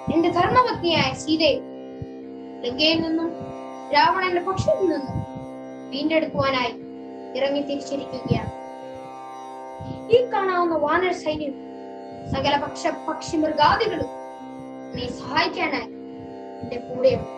എന്റെ ധർമ്മപത്നിയായ സീതയെ ലങ്കയിൽ നിന്നും രാവണന്റെ പക്ഷത്തിൽ നിന്നും വീണ്ടെടുക്കുവാനായി ഇറങ്ങി തിരിച്ചിരിക്കുകയാണ് ഈ കാണാവുന്ന വാനര സൈന്യം സകല പക്ഷ പക്ഷി മൃഗാദികളും എന്നെ സഹായിക്കാനായി എന്റെ കൂടെയുണ്ട്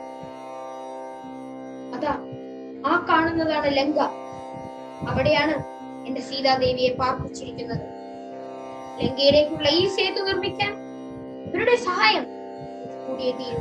അതാ ആ കാണുന്നതാണ് ലങ്ക അവിടെയാണ് എന്റെ സീതാദേവിയെ പാർപ്പിച്ചിരിക്കുന്നത് ലങ്കയിലേക്കുള്ള ഈ സേതു നിർമ്മിക്കാൻ ഇവരുടെ സഹായം കൂടിയേ തീരൂ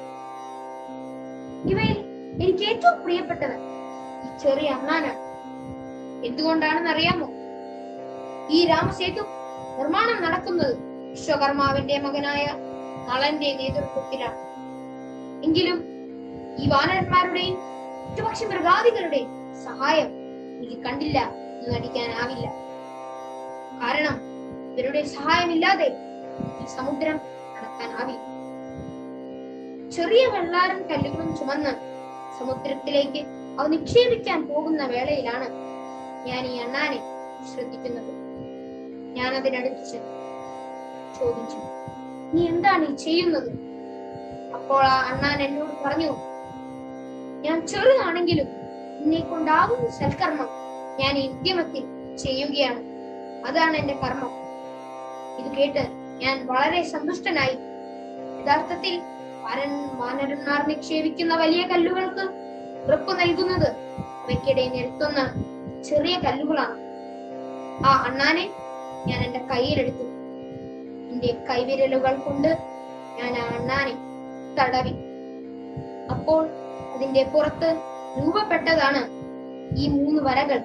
ഇവയിൽ എനിക്ക് ഏറ്റവും പ്രിയപ്പെട്ടവൻ ഈ ചെറിയ അണ്ണാനാണ് എന്തുകൊണ്ടാണെന്ന് അറിയാമോ ഈ രാമസേതു നിർമ്മാണം നടക്കുന്നത് വിശ്വകർമാവിന്റെ മകനായ നളന്റെ നേതൃത്വത്തിലാണ് എങ്കിലും ഈ വാനരന്മാരുടെയും മറ്റുപക്ഷി മൃഗാദികളുടെയും സഹായം എനിക്ക് കണ്ടില്ല എന്ന് നടിക്കാനാവില്ല കാരണം ഇവരുടെ സഹായമില്ലാതെ ഈ സമുദ്രം കടക്കാനാവില്ല ചെറിയ വെള്ളാരം കല്ലുകളും ചുമന്ന് സമുദ്രത്തിലേക്ക് അവ നിക്ഷേപിക്കാൻ പോകുന്ന വേളയിലാണ് ഞാൻ ഈ അണ്ണാനെ ശ്രദ്ധിക്കുന്നത് ഞാൻ അതിനടുത്ത് ചെന്നു ചോദിച്ചു നീ എന്താണ് ഈ ചെയ്യുന്നത് അപ്പോൾ ആ അണ്ണാൻ എന്നോട് പറഞ്ഞു ഞാൻ ചെറുതാണെങ്കിലും എന്നെ കൊണ്ടാവുന്ന സൽക്കർമ്മം ഞാൻ ഈ ഉദ്യമത്തിൽ ചെയ്യുകയാണ് അതാണ് എന്റെ കർമ്മം ഇത് കേട്ട് ഞാൻ വളരെ സന്തുഷ്ടനായി യഥാർത്ഥത്തിൽ വാരൻ വാനരന്മാർ നിക്ഷേപിക്കുന്ന വലിയ കല്ലുകൾക്ക് ഉറപ്പ് നൽകുന്നത് അവയ്ക്കിടെ നിരത്തുന്ന ചെറിയ കല്ലുകളാണ് ആ അണ്ണാനെ ഞാൻ എന്റെ കയ്യിലെടുത്തു എന്റെ കൈവിരലുകൾ കൊണ്ട് ഞാൻ ആ അണ്ണാനെ തടവി അപ്പോൾ അതിന്റെ പുറത്ത് രൂപപ്പെട്ടതാണ് ഈ മൂന്ന് വരകൾ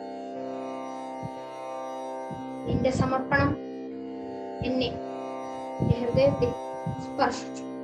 നിന്റെ സമർപ്പണം എന്നെ എന്റെ ഹൃദയത്തിൽ സ്പർശിച്ചു